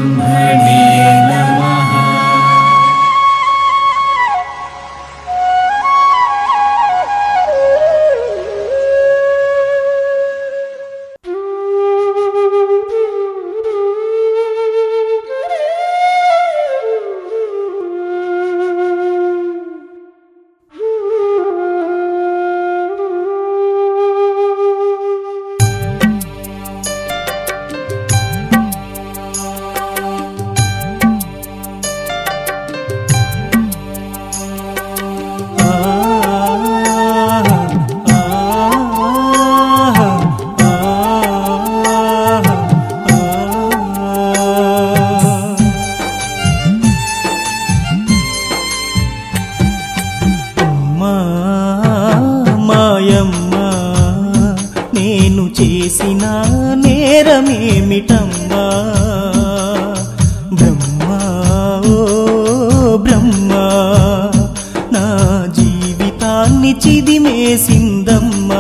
ब्रह्मणे नमः అమ్మా మాయమ్మ నేను చేసిన నేరమేమిటమ్మా బ్రహ్మ ఓ బ్రహ్మ నా జీవితాన్ని చిదిమేసిందమ్మా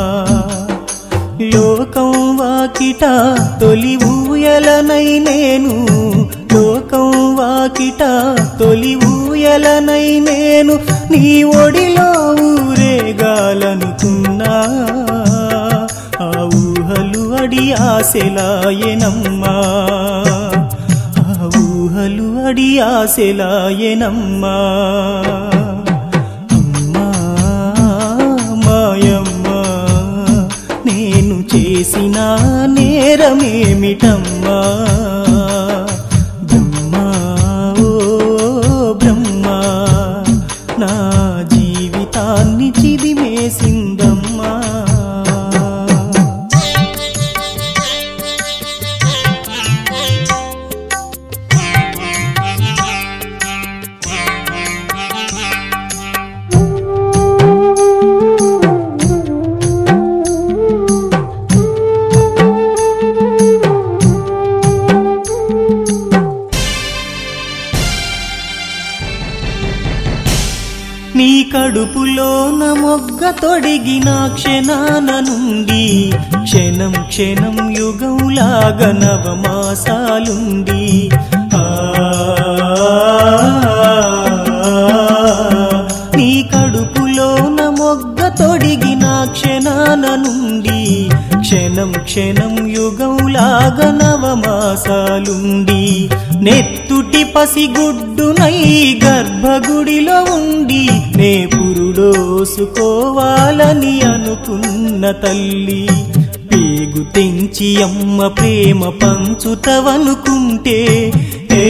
లోకం వాకిట తొలి ఊయలనై నేను లోకం వాకిట తొలి ఊయలనై నేను నీ ఒడిలో ఊరేగాలనుకున్నా ఆ ఊహలు అడి ఆశలాయనమ్మా ఆ ఊహలు అడి ఆశలాయనమ్మా అమ్మా మాయమ్మ నేను చేసిన నేరమేమిటమ్మా బ్రహ్మ ఓ బ్రహ్మ నా జీవితాన్ని చిదిమేసిందమ్మా నీ కడుపులోన మొగ్గ తొడిగిన క్షణాన నుండి క్షణం క్షణం యుగంలాగా నవమాసాలుండి ఆ, నీ కడుపులోన మొగ్గ తొడిగిన క్షణాన నుండి క్షణం క్షణం యుగంలాగా నవమాసాలుండి నెత్తుటి పసిగుడ్డునై గర్భగుడిలో ఉండి నే పురుడోసుకోవాలని అనుకున్న తల్లి పేగు తెంచి అమ్మ ప్రేమ పంచుతవనుకుంటే ఏ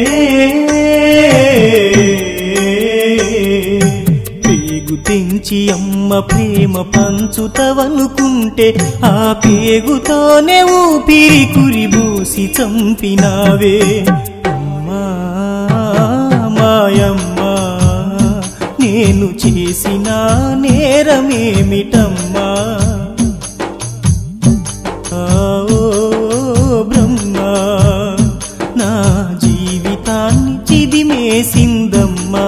పేగు తెంచి అమ్మ ప్రేమ పంచుతవనుకుంటే ఆ పేగుతోనే ఊపిరి కురిబూసి చంపినావే అమ్మా మాయమ్మ నేను చేసిన నేరమేమిటమ్మా ఆ, ఓ బ్రహ్మ నా జీవితాన్ని చిదిమేసిందమ్మా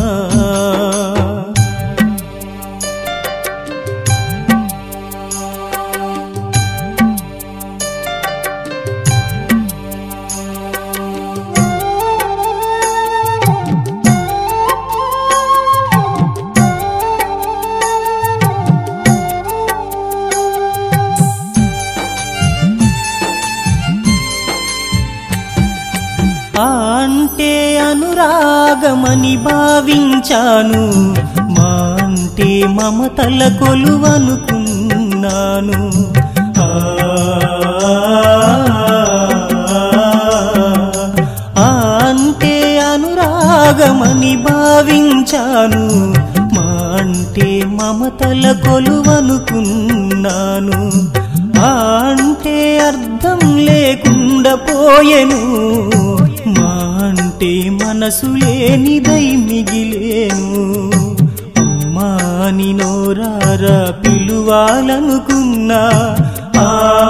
ఆ అంటే అనురాగమని భావించాను మా అంటే మమతల కొలువనుకున్నాను ఆ, ఆ అంటే అనురాగమని భావించాను మా అంటే మమతల కొలువనుకున్నాను ఆ అంటే అర్థం లేకుండా పోయెను మా అంటే మనసు లేనిదై మిగిలేను అమ్మాని నోరారా పిలువాలనుకున్నా ఆ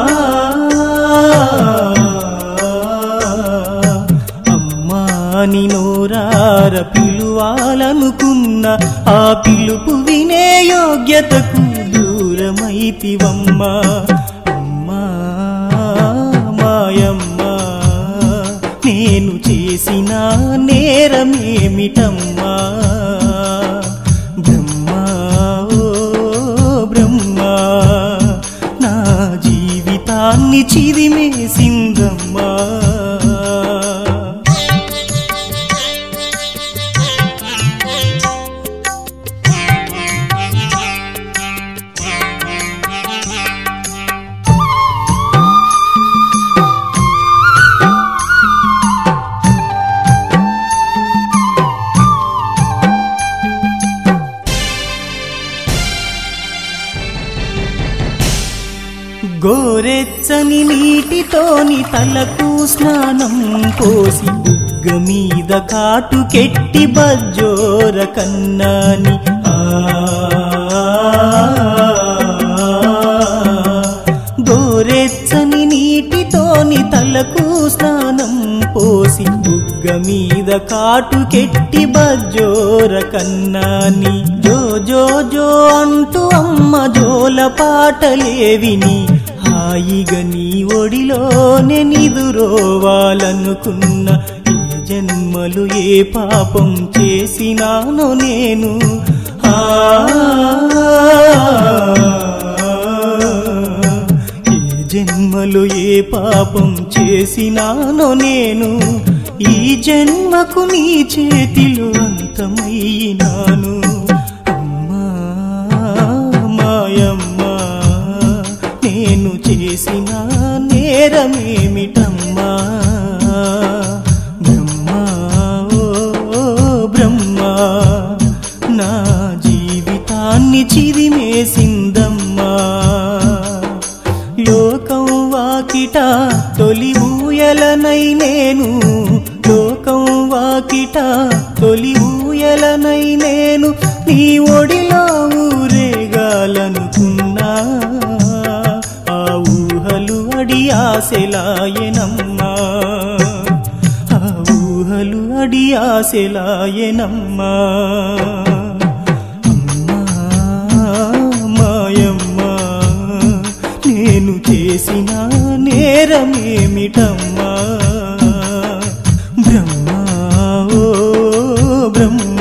అమ్మాని నోరార పిలువాలనుకున్న ఆ పిలుపు వినే యోగ్యతకు దూరమైతివమ్మా అమ్మా మాయమ్మ నేను చేసిన నేరమేమిటమ్మా బ్రహ్మా ఓ బ్రహ్మా నా జీవితాన్ని చిదిమేసిందమ్మా గోరెచ్చని నీటితోని తలకు స్నానం పోసి బుగ్గ మీద కాటు కెట్టి బజ్జోర కన్నాని ఆ గోరెచ్చని నీటితోని తలకు స్నానం పోసి బుగ్గ మీద కాటు కెట్టి బజ్జోర కన్నాని జో జో జో అంటూ అమ్మ జోల పాటలేవిని హాయిగా నీ ఒడిలోనే నిదురోవాలనుకున్న ఏ జన్మలు ఏ పాపం చేసినానో నేను ఆ ఏ జన్మలు ఏ పాపం చేసినానో నేను ఈ జన్మకు నీ చేతిలో అంతమయ్యినాను అమ్మా మాయమ్మా నేను చేసిన నేరమేమిటమ్మా బ్రహ్మా ఓ బ్రహ్మా నా జీవితాన్ని చిరిమేసిందమ్మా లోకం వాకిట తొలి ఊయలనై నేను లోకం వాకిట తొలి ఊయలనై నేను నీ ఒడిలో ఊరేగాలనుకున్నా ఆ ఊహలు అడి ఆశలాయనమ్మా ఆ ఊహలు అడి ఆశలాయనమ్మా అమ్మా మాయమ్మా నేను చేసిన నేరమేమిటమ్మా బ్రహ్మా ఓ బ్రహ్మ